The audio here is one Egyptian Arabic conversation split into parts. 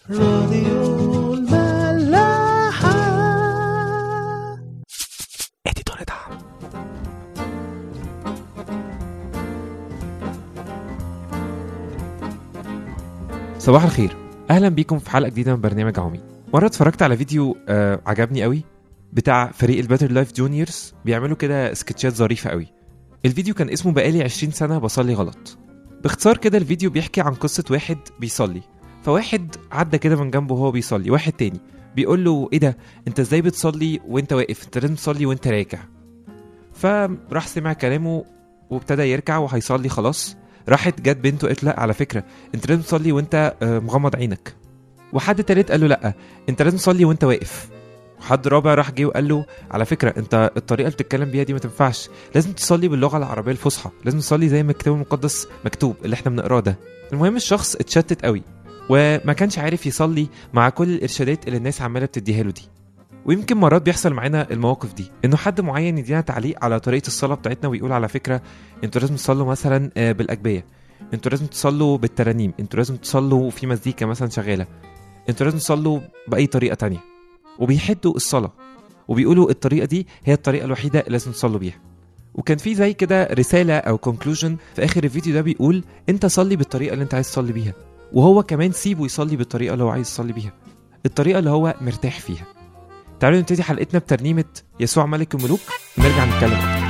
راديو الملاحة اديتور دعم صباح الخير اهلا بيكم في حلقه جديده من برنامج عمي مره اتفرجت على فيديو آه عجبني قوي بتاع فريق الباتر لايف جونيورز بيعملوا كده سكتشات ظريفه قوي الفيديو كان اسمه بقالي 20 سنه بصلي غلط باختصار كده الفيديو بيحكي عن قصه واحد بيصلي فواحد عدى كده من جنبه وهو بيصلي واحد تاني بيقول له ايه ده انت ازاي بتصلي وانت واقف انت لازم تصلي وانت راكع فراح سمع كلامه وابتدى يركع وهيصلي خلاص راحت جت بنته قالت لا على فكره انت لازم تصلي وانت آه، مغمض عينك وحد تالت قال له لا انت لازم تصلي وانت واقف وحد رابع راح جه وقال له على فكره انت الطريقه اللي بتتكلم بيها دي ما تنفعش لازم تصلي باللغه العربيه الفصحى لازم تصلي زي ما الكتاب المقدس مكتوب اللي احنا بنقراه ده المهم الشخص اتشتت قوي وما كانش عارف يصلي مع كل الارشادات اللي الناس عماله بتديها له دي ويمكن مرات بيحصل معانا المواقف دي انه حد معين يدينا تعليق على طريقه الصلاه بتاعتنا ويقول على فكره انتوا لازم تصلوا مثلا آه، بالاجبيه انتوا لازم تصلوا بالترانيم انتوا لازم تصلوا في مزيكا مثلا شغاله انتوا لازم تصلوا باي طريقه تانية وبيحدوا الصلاه وبيقولوا الطريقه دي هي الطريقه الوحيده اللي لازم تصلوا بيها وكان في زي كده رساله او كونكلوجن في اخر الفيديو ده بيقول انت صلي بالطريقه اللي انت عايز تصلي بيها وهو كمان سيبه يصلي بالطريقه اللي هو عايز يصلي بيها الطريقه اللي هو مرتاح فيها تعالوا نبتدي حلقتنا بترنيمه يسوع ملك الملوك ونرجع نتكلم اكتر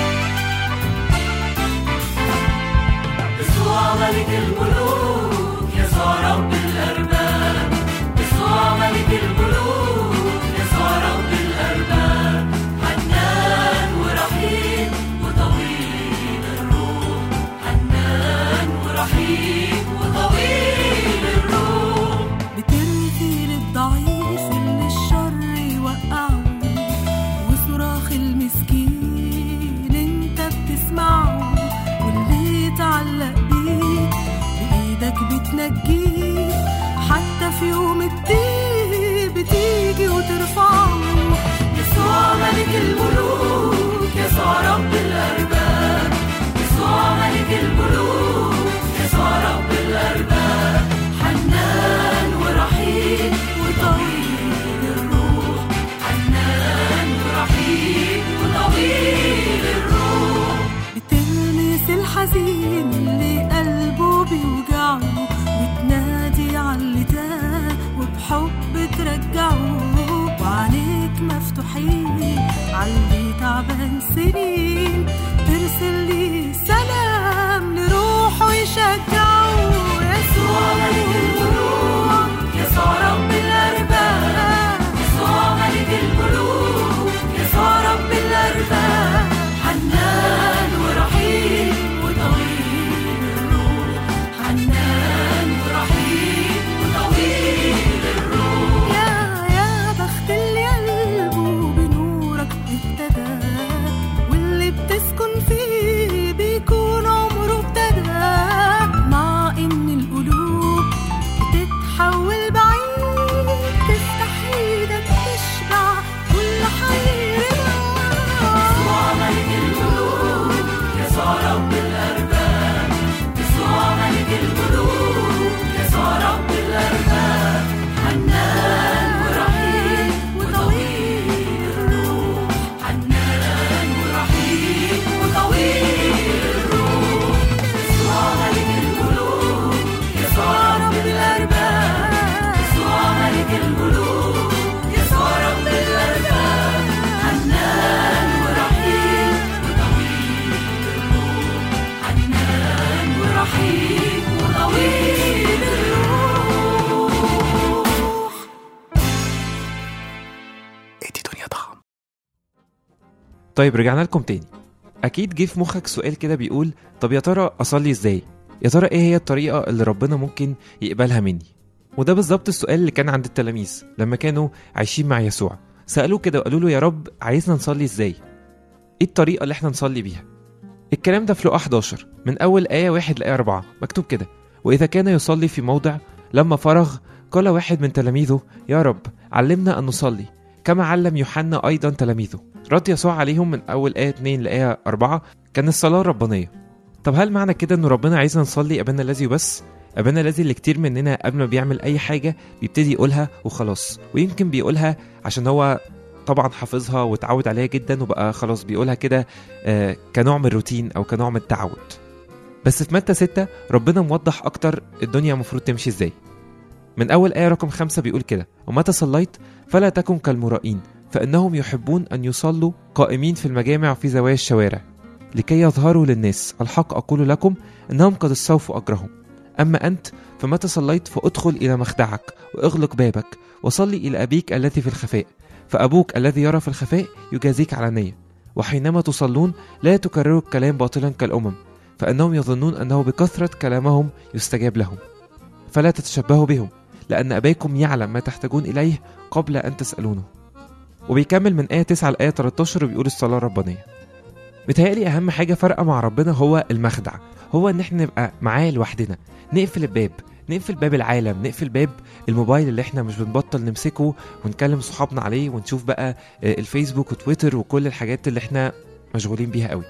يسوع ملك الملوك يسوع رب الأرباب يسوع ملك الملوك يسوع رب الأرباب حنان ورحيم وطويل الروح حنان ورحيم وطويل الروح بترثي للضعيف اللي الشر يوقعه وصراخ المسكين انت بتسمعه واللي يتعلق بيك بايدك بتنجيه حتى في يوم الضيق بتيجي وترفعه يسوع ملك الملوك يسوع رب الأرباب يسوع ملك الملوك يسوع رب الأرباب حنان ورحيم وطويل الروح حنان ورحيم وطويل الروح بتلمس الحزين اللي قلبه بيوجعه وتنادي على اللي تاه وبحب ترجعه وعينيك مفتوحين على اللي تعبان سنين ترسل لي سلام لروحه يشجعه يسوع ملك الملوك يسوع رب الأرباب يسوع ملك الملوك يسوع رب الأرباب حنان ورحيم وطويل الروح حنان ورحيم وطويل الروح يا يا بخت اللي قلبه بنورك ابتدى واللي بتسكن فيه بيكون عمره ابتدى مع ان القلوب بتتحول بعيد تفتح ايدك تشبع كل حيرنا يسوع ملك الملوك يسوع رب الأرباب يسوع ملك الملوك يسوع رب الأرباب حنان ورحيم وطويل الروح حنان ورحيم وطويل الروح يسوع ملك الملوك يسوع رب الأرباب يسوع ملك الملوك يسوع رب الأرباب حنان ورحيم وطويل الروح حنان ورحيم وطويل الروح ادي دنيا ضخم طيب رجعنا لكم تاني اكيد جه في مخك سؤال كده بيقول طب يا ترى اصلي ازاي يا ترى ايه هي الطريقه اللي ربنا ممكن يقبلها مني وده بالظبط السؤال اللي كان عند التلاميذ لما كانوا عايشين مع يسوع سالوه كده وقالوا له يا رب عايزنا نصلي ازاي ايه الطريقه اللي احنا نصلي بيها الكلام ده في لقا 11 من اول ايه واحد لايه 4 مكتوب كده واذا كان يصلي في موضع لما فرغ قال واحد من تلاميذه يا رب علمنا ان نصلي كما علم يوحنا ايضا تلاميذه رد يسوع عليهم من اول ايه 2 لايه 4 كان الصلاه ربانيه طب هل معنى كده ان ربنا عايزنا نصلي ابانا الذي بس ابانا الذي اللي كتير مننا قبل ما بيعمل اي حاجه بيبتدي يقولها وخلاص ويمكن بيقولها عشان هو طبعا حافظها واتعود عليها جدا وبقى خلاص بيقولها كده آه، كنوع من الروتين او كنوع من التعود بس في متى 6 ربنا موضح اكتر الدنيا المفروض تمشي ازاي من اول ايه رقم خمسة بيقول كده ومتى صليت فلا تكن كالمرائين فانهم يحبون ان يصلوا قائمين في المجامع وفي زوايا الشوارع لكي يظهروا للناس الحق اقول لكم انهم قد استوفوا اجرهم اما انت فمتى صليت فادخل الى مخدعك واغلق بابك وصلي الى ابيك الذي في الخفاء فابوك الذي يرى في الخفاء يجازيك علانيه وحينما تصلون لا تكرروا الكلام باطلا كالامم فانهم يظنون انه بكثره كلامهم يستجاب لهم فلا تتشبهوا بهم لان اباكم يعلم ما تحتاجون اليه قبل ان تسالونه وبيكمل من آية 9 لآية 13 وبيقول الصلاة الربانية متهيألي أهم حاجة فارقة مع ربنا هو المخدع هو إن إحنا نبقى معاه لوحدنا نقفل الباب نقفل باب العالم نقفل باب الموبايل اللي احنا مش بنبطل نمسكه ونكلم صحابنا عليه ونشوف بقى آه، الفيسبوك وتويتر وكل الحاجات اللي احنا مشغولين بيها قوي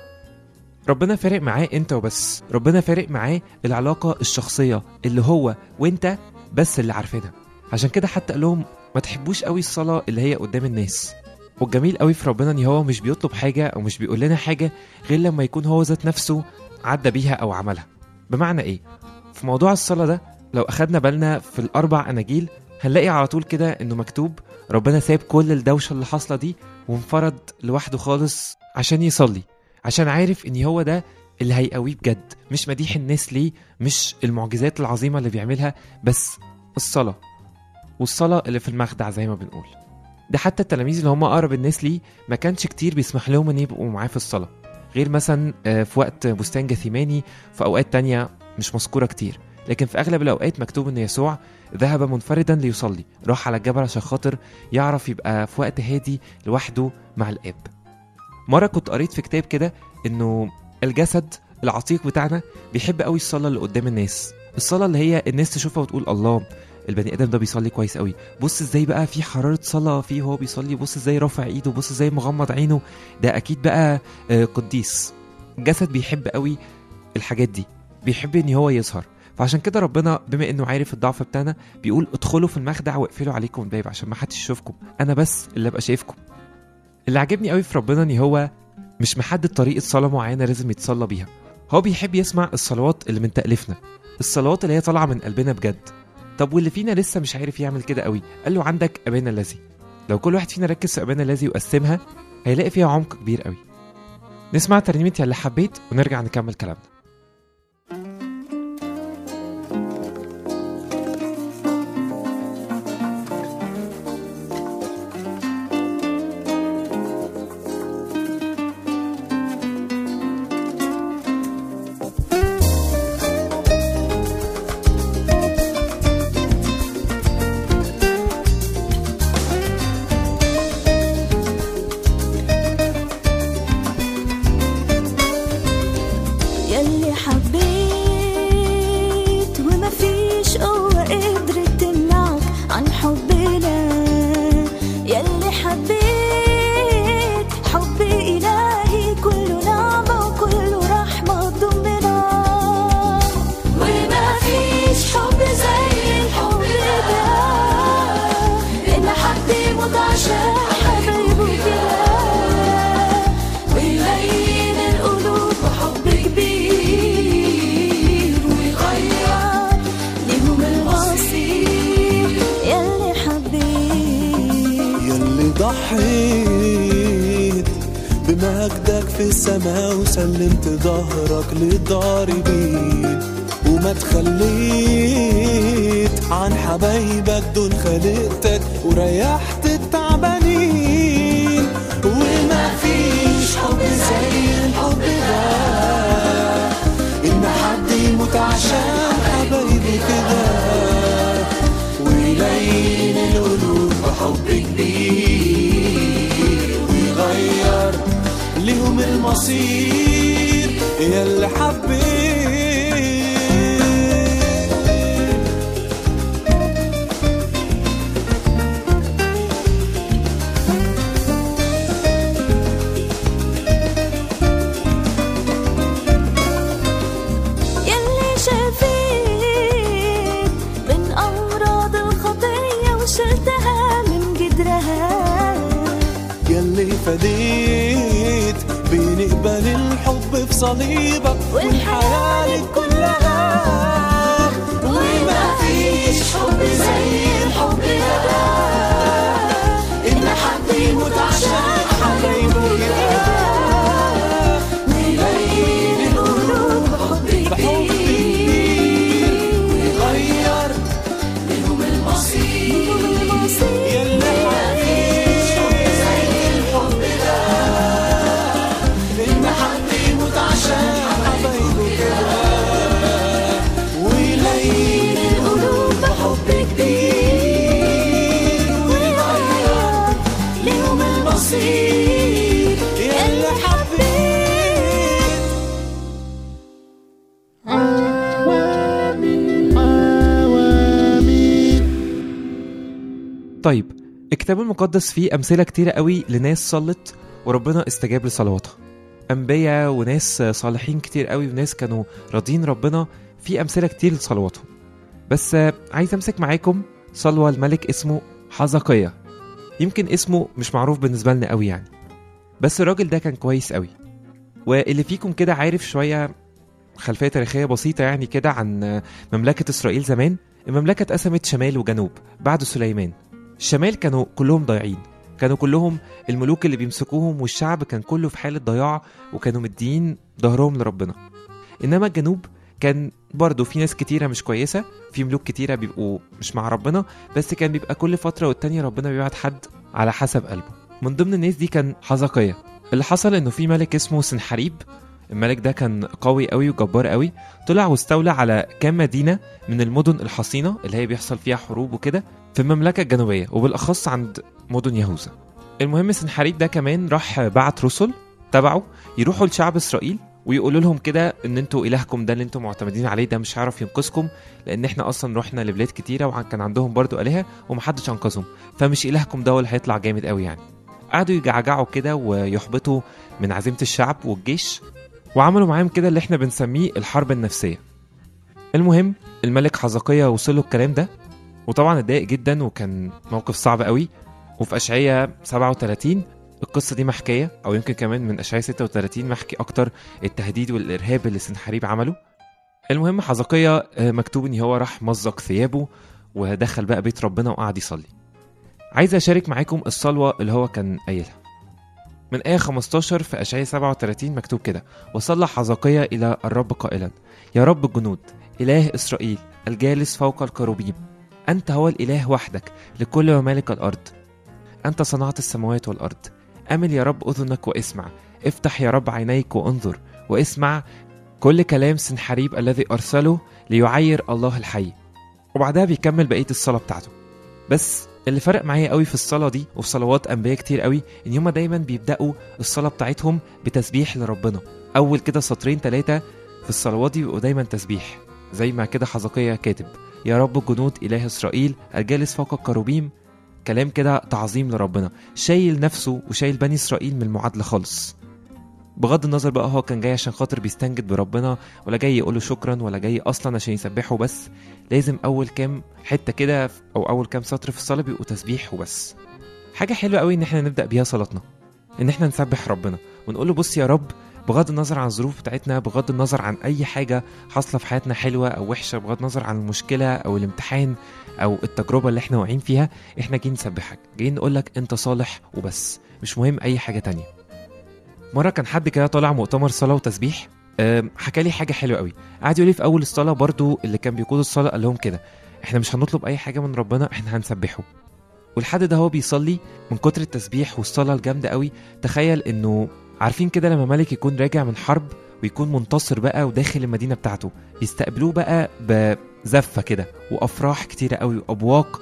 ربنا فارق معاه انت وبس ربنا فارق معاه العلاقة الشخصية اللي هو وانت بس اللي عارفينها عشان كده حتى قال لهم ما تحبوش قوي الصلاة اللي هي قدام الناس والجميل قوي في ربنا ان هو مش بيطلب حاجة او مش بيقول لنا حاجة غير لما يكون هو ذات نفسه عدى بيها او عملها بمعنى ايه في موضوع الصلاة ده لو اخدنا بالنا في الاربع اناجيل هنلاقي على طول كده انه مكتوب ربنا ساب كل الدوشة اللي حاصلة دي وانفرد لوحده خالص عشان يصلي عشان عارف ان هو ده اللي هيقويه بجد مش مديح الناس ليه مش المعجزات العظيمة اللي بيعملها بس الصلاة والصلاة اللي في المخدع زي ما بنقول ده حتى التلاميذ اللي هم أقرب الناس ليه ما كانش كتير بيسمح لهم إن يبقوا معاه في الصلاة غير مثلا آه، في وقت بستان جثيماني في أوقات تانية مش مذكورة كتير لكن في أغلب الأوقات مكتوب إن يسوع ذهب منفردا ليصلي راح على الجبل عشان خاطر يعرف يبقى في وقت هادي لوحده مع الآب مرة كنت قريت في كتاب كده إنه الجسد العتيق بتاعنا بيحب قوي الصلاة اللي قدام الناس الصلاة اللي هي الناس تشوفها وتقول الله البني ادم ده بيصلي كويس قوي بص ازاي بقى في حراره صلاه فيه وهو بيصلي بص ازاي رافع ايده بص ازاي مغمض عينه ده اكيد بقى آه، قديس الجسد بيحب قوي الحاجات دي بيحب ان هو يظهر فعشان كده ربنا بما انه عارف الضعف بتاعنا بيقول ادخلوا في المخدع واقفلوا عليكم الباب عشان ما حدش يشوفكم انا بس اللي ابقى شايفكم اللي عجبني قوي في ربنا ان هو مش محدد طريقه صلاه معينه لازم يتصلى بيها هو بيحب يسمع الصلوات اللي من تأليفنا الصلوات اللي هي طالعه من قلبنا بجد طب واللي فينا لسه مش عارف يعمل كده قوي قال له عندك ابانا الذي لو كل واحد فينا ركز في ابانا الذي وقسمها هيلاقي فيها عمق كبير قوي نسمع ترنيمة يا اللي حبيت ونرجع نكمل كلامنا يلي حبيت وما فيش قوة قدرت تمنعك عن حبنا يلي حبيت حب إلهي كله نعمة وكله رحمة تضمنا وما فيش حب زي الحب ده إن حد يموت عشان حبايبه كده ويلين القلوب بحب كبير ويغير ليهم المصير يلي حبيت يلي ضحيت بمجدك في السماء وسلمت ظهرك للضاربين وما تخليت عن حبايبك دول خلقتك وريحت التعبانين وما فيش حب زي الحب ده ان حد يموت عشان حبايبي كده ويلين القلوب بحب كبير ويغير ليهم المصير يا اللي حبيت يلي شفيت شلتها من جدرها يلي فديت بنقبل الحب في صليبك والحياة لك كلها وما فيش حب زي الحب ده إن حد يموت عشان حبيبه ده ويبين القلوب بحب بحب كبير يغير لهم المصير يلي إن حد يموت عشان حبايبه كده ويلين القلوب بحب كبير ويغير لهم المصير يلي حبيت طيب الكتاب المقدس فيه أمثلة كتيرة قوي لناس صلت وربنا استجاب لصلواتها أنبياء وناس صالحين كتير قوي وناس كانوا راضين ربنا في أمثلة كتير لصلواتهم بس آه، عايز أمسك معاكم صلوة الملك اسمه حزقية يمكن اسمه مش معروف بالنسبة لنا قوي يعني بس الراجل ده كان كويس قوي واللي فيكم كده عارف شوية خلفية تاريخية بسيطة يعني كده عن آه، مملكة إسرائيل زمان المملكة اتقسمت شمال وجنوب بعد سليمان الشمال كانوا كلهم ضايعين كانوا كلهم الملوك اللي بيمسكوهم والشعب كان كله في حالة ضياع وكانوا مدين ظهرهم لربنا إنما الجنوب كان برضه في ناس كتيرة مش كويسة في ملوك كتيرة بيبقوا مش مع ربنا بس كان بيبقى كل فترة والتانية ربنا بيبعت حد على حسب قلبه من ضمن الناس دي كان حزقية اللي حصل إنه في ملك اسمه سنحريب الملك ده كان قوي قوي وجبار قوي طلع واستولى على كام مدينة من المدن الحصينة اللي هي بيحصل فيها حروب وكده في المملكة الجنوبية وبالأخص عند مدن يهوذا المهم سنحريب ده كمان راح بعت رسل تبعه يروحوا لشعب إسرائيل ويقولوا لهم كده ان انتوا الهكم ده اللي انتوا معتمدين عليه ده مش هيعرف ينقذكم لان احنا اصلا رحنا لبلاد كتيره وكان عندهم برضو الهه ومحدش انقذهم فمش الهكم ده هو اللي هيطلع جامد قوي يعني قعدوا يجعجعوا كده ويحبطوا من عزيمه الشعب والجيش وعملوا معاهم كده اللي احنا بنسميه الحرب النفسيه المهم الملك حزقية وصل له الكلام ده وطبعا اتضايق جدا وكان موقف صعب قوي وفي اشعياء 37 القصة دي محكية أو يمكن كمان من أشعياء 36 محكي أكتر التهديد والإرهاب اللي سنحريب عمله المهم حزقية آه، مكتوب إن هو راح مزق ثيابه ودخل بقى بيت ربنا وقعد يصلي عايز أشارك معاكم الصلوة اللي هو كان قايلها من آية 15 في أشعياء 37 مكتوب كده وصلى حزقية إلى الرب قائلا يا رب الجنود إله إسرائيل الجالس فوق الكروبيم أنت هو الإله وحدك لكل ممالك الأرض أنت صنعت السماوات والأرض أمل يا رب أذنك واسمع افتح يا رب عينيك وانظر واسمع كل كلام سنحريب الذي أرسله ليعير الله الحي وبعدها بيكمل بقية الصلاة بتاعته بس اللي فرق معايا قوي في الصلاة دي وفي صلوات أنبياء كتير قوي إن هما دايما بيبدأوا الصلاة بتاعتهم بتسبيح لربنا أول كده سطرين ثلاثة في الصلوات دي بيبقوا دايما تسبيح زي ما كده حزقية كاتب يا رب الجنود إله إسرائيل الجالس فوق الكروبيم كلام كده تعظيم لربنا شايل نفسه وشايل بني إسرائيل من المعادلة خالص بغض النظر بقى هو كان جاي عشان خاطر بيستنجد بربنا ولا جاي يقوله شكرا ولا جاي اصلا عشان يسبحه بس لازم اول كام حته كده او اول كام سطر في الصلاه بيبقوا تسبيح وبس حاجه حلوه قوي ان احنا نبدا بيها صلاتنا ان احنا نسبح ربنا ونقول له بص يا رب بغض النظر عن الظروف بتاعتنا بغض النظر عن اي حاجه حاصله في حياتنا حلوه او وحشه بغض النظر عن المشكله او الامتحان او التجربه اللي احنا واقعين فيها احنا جايين نسبحك جايين نقول لك انت صالح وبس مش مهم اي حاجه تانية مره كان حد كده طالع مؤتمر صلاه وتسبيح أم، حكى لي حاجه حلوه قوي قعد يقول لي في اول الصلاه برضو اللي كان بيقود الصلاه قال لهم كده احنا مش هنطلب اي حاجه من ربنا احنا هنسبحه والحد ده هو بيصلي من كتر التسبيح والصلاه الجامده قوي تخيل انه عارفين كده لما ملك يكون راجع من حرب ويكون منتصر بقى وداخل المدينه بتاعته بيستقبلوه بقى بزفه كده وافراح كتيره قوي وابواق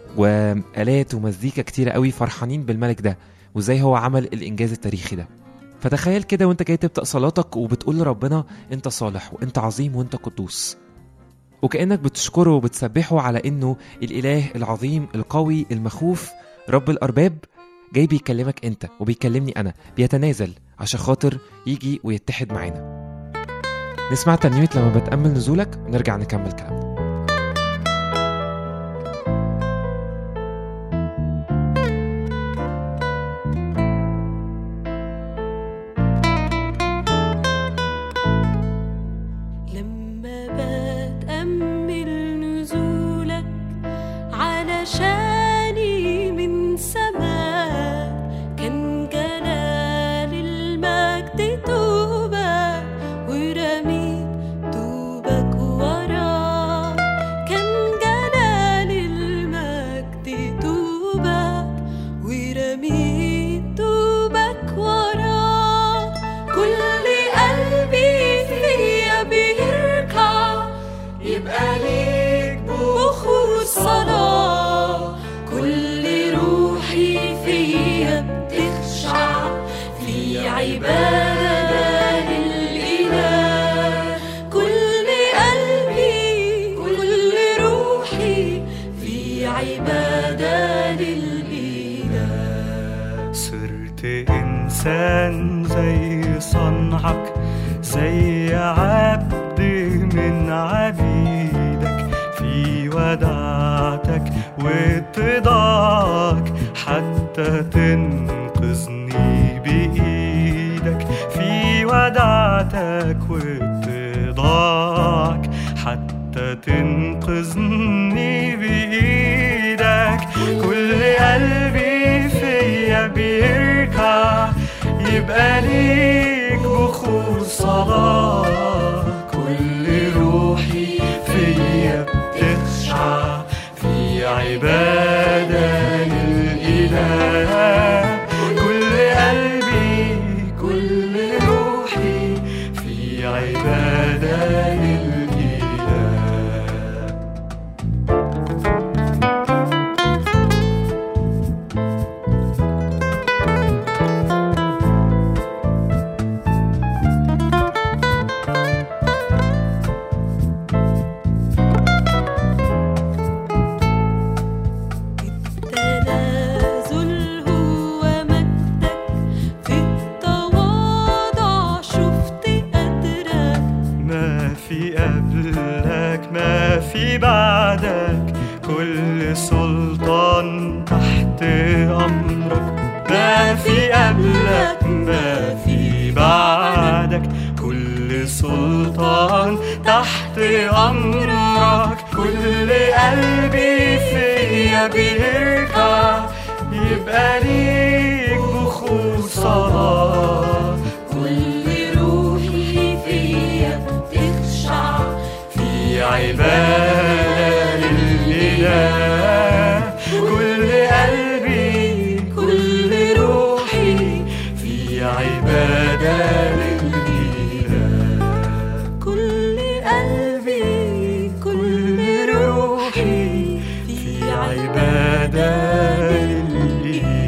والات ومزيكا كتيره قوي فرحانين بالملك ده وازاي هو عمل الانجاز التاريخي ده فتخيل كده وانت جاي تبدا صلاتك وبتقول لربنا انت صالح وانت عظيم وانت قدوس وكانك بتشكره وبتسبحه على انه الاله العظيم القوي المخوف رب الارباب جاي بيكلمك انت وبيكلمني انا بيتنازل عشان خاطر يجي ويتحد معانا نسمع ترنيمة لما بتأمل نزولك ونرجع نكمل كلامنا عشاني من سماء كان جلال المجد توبك ورميت توبك وراك كان جلال المجد توبك ورميت توبك وراك كل قلبي فيا بيركع يبقى ليك بخور صلاة كل روحي فيا بتخشع في عبادة للإله كل قلبي كل روحي في عبادة للإله صرت إنسان زي صنعك زي عبد من عبيدك في ودعتك واتضاعك حتى تنقذني بإيدك في ودعتك واتضاعك حتى تنقذني بإيدك كل قلبي فيا بيركع يبقى ليك بخور صلاة كل روحي فيا بتخشع في عبادة للإله كل قلبي كل روحي في عبادة للإله التنازل هو مجدك في التواضع شفت قدرك ما في قبلك ما في بعدك كل سلطان تحت أمرك ما في قبلك ما في بعدك كل سلطان تحت أمرك كل قلبي فيا بيركع يبقى ليك بخور صلاة كل روحي فيا بتخشع في عبادة للإله كل قلبي كل روحي في عبادة للإله كل قلبي كل روحي في عبادة للإله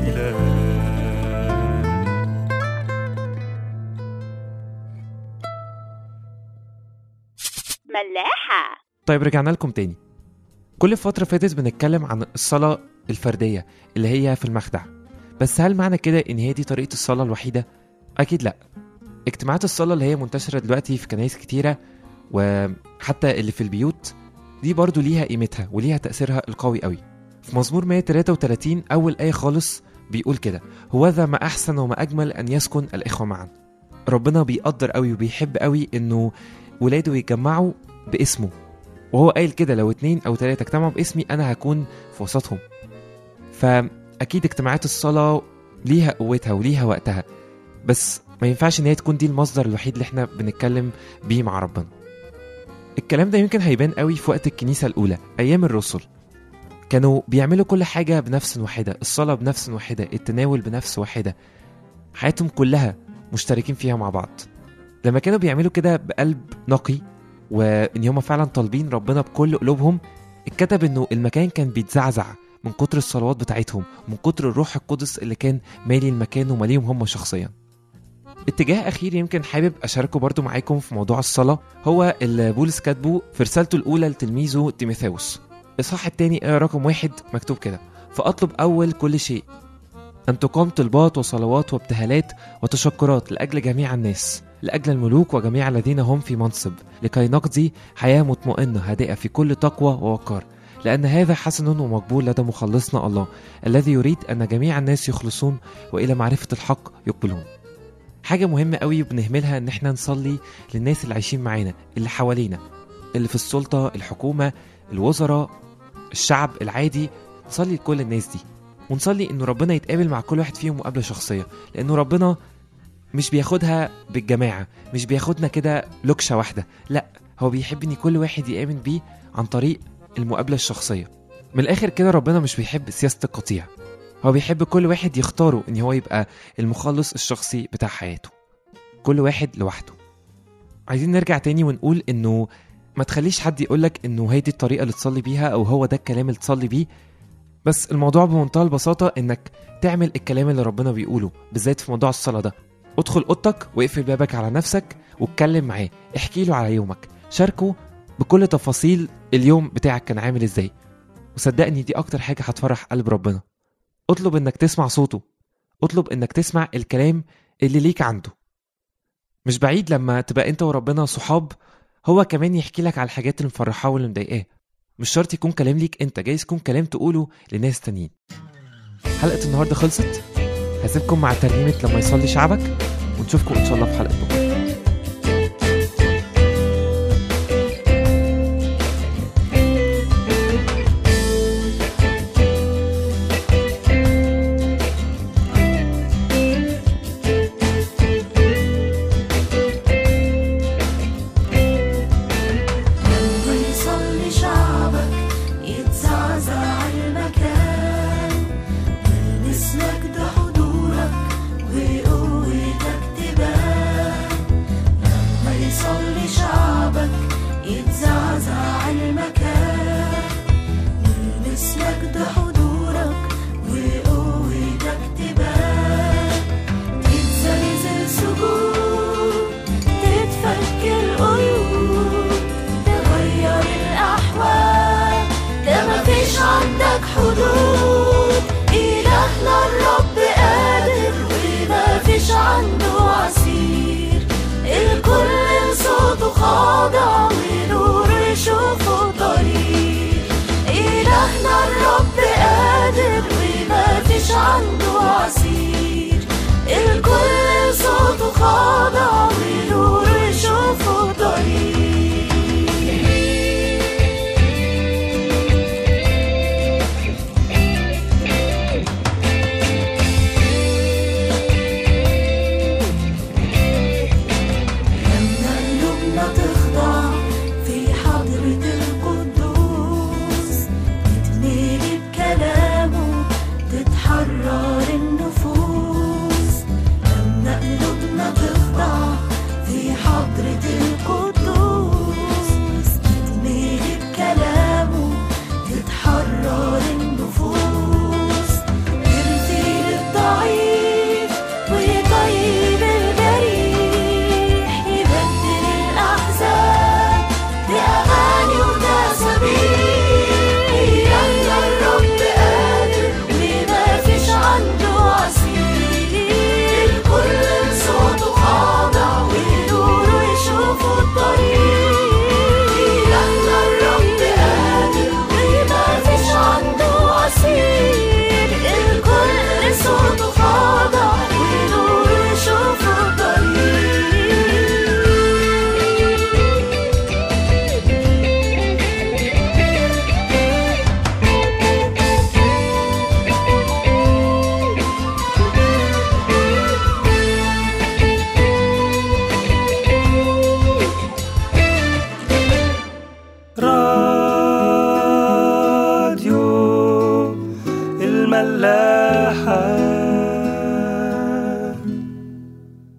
ملاحة طيب رجعنا لكم تاني كل فترة فاتت بنتكلم عن الصلاة الفردية اللي هي في المخدع بس هل معنى كده ان هي دي طريقة الصلاة الوحيدة؟ أكيد لأ اجتماعات الصلاة اللي هي منتشرة دلوقتي في كنايس كتيرة وحتى اللي في البيوت دي برضو ليها قيمتها وليها تأثيرها القوي قوي في مزمور 133 أول آية خالص بيقول كده هوذا ما أحسن وما أجمل أن يسكن الإخوة معا ربنا بيقدر قوي وبيحب قوي إنه ولاده يتجمعوا باسمه وهو قايل كده لو اتنين او تلاتة اجتمعوا باسمي انا هكون في وسطهم فاكيد اجتماعات الصلاة ليها قوتها وليها وقتها بس ما ينفعش ان هي تكون دي المصدر الوحيد اللي احنا بنتكلم بيه مع ربنا الكلام ده يمكن هيبان قوي في وقت الكنيسة الأولى أيام الرسل كانوا بيعملوا كل حاجة بنفس واحدة الصلاة بنفس واحدة التناول بنفس واحدة حياتهم كلها مشتركين فيها مع بعض لما كانوا بيعملوا كده بقلب نقي وان هم فعلا طالبين ربنا بكل قلوبهم اتكتب انه المكان كان بيتزعزع من كتر الصلوات بتاعتهم من كتر الروح القدس اللي كان مالي المكان وماليهم هم شخصيا اتجاه اخير يمكن حابب اشاركه برضو معاكم في موضوع الصلاه هو اللي بولس كاتبه في رسالته الاولى لتلميذه تيموثاوس الاصحاح الثاني آية رقم واحد مكتوب كده فاطلب اول كل شيء ان تقام طلبات وصلوات وابتهالات وتشكرات لاجل جميع الناس لاجل الملوك وجميع الذين هم في منصب لكي نقضي حياه مطمئنه هادئه في كل تقوى ووقار لأن هذا حسن ومقبول لدى مخلصنا الله الذي يريد أن جميع الناس يخلصون وإلى معرفة الحق يقبلون حاجة مهمة قوي بنهملها إن إحنا نصلي للناس اللي عايشين معانا اللي حوالينا اللي في السلطة الحكومة الوزراء الشعب العادي نصلي لكل الناس دي ونصلي انه ربنا يتقابل مع كل واحد فيهم مقابله شخصيه لانه ربنا مش بياخدها بالجماعه مش بياخدنا كده لكشه واحده لا هو بيحب ان كل واحد يامن بيه عن طريق المقابله الشخصيه من الاخر كده ربنا مش بيحب سياسه القطيع هو بيحب كل واحد يختاره ان هو يبقى المخلص الشخصي بتاع حياته كل واحد لوحده عايزين نرجع تاني ونقول انه ما تخليش حد يقولك انه هي دي الطريقه اللي تصلي بيها او هو ده الكلام اللي تصلي بيه بس الموضوع بمنتهى البساطه انك تعمل الكلام اللي ربنا بيقوله بالذات في موضوع الصلاه ده ادخل اوضتك واقفل بابك على نفسك واتكلم معاه احكي له على يومك شاركه بكل تفاصيل اليوم بتاعك كان عامل ازاي وصدقني دي اكتر حاجه هتفرح قلب ربنا اطلب انك تسمع صوته اطلب انك تسمع الكلام اللي ليك عنده مش بعيد لما تبقى انت وربنا صحاب هو كمان يحكي لك على الحاجات اللي مفرحاه واللي مضايقاه مش شرط يكون كلام ليك انت جايز يكون كلام تقوله لناس تانيين حلقة النهاردة خلصت هسيبكم مع ترنيمة لما يصلي شعبك ونشوفكم ان شاء الله في حلقة بكرة لما يصلي شعبك يتزعزع المكان ونسمك ده حضورك وقوتك تبان لما يصلي شعبك يتزعزع المكان ونسمك ده حضورك وقوتك تبان تتزلزل سجود تتفك القيود تغير الأحوال ده مفيش عندك حدود إلهنا الرب قادر ومفيش عنده عسير الكل صوته خاضع ونور يشوفه طريق إلهنا الرب قادر ومفيش عنده عسير الكل صوته خاضع ونور يشوفه طريق لما قلوبنا تخضع في حضرة القدوس تتملي بكلامه تتحرر النفوس لما قلوبنا تخضع في حضرة القدوس تتملي بكلامه تتحرر النفوس يرثي للضعيف ويطيب الجريح يبدل الأحزان بأغاني وتسابيح إلهنا الرب قادر وما فيش عنده عسير الكل صوته خاضع ونوره يشوفه الطريق إلهنا الرب قادر وما فيش عنده عسير الكل صوته خاضع ونوره يشوفه الطريق راديو الملاحة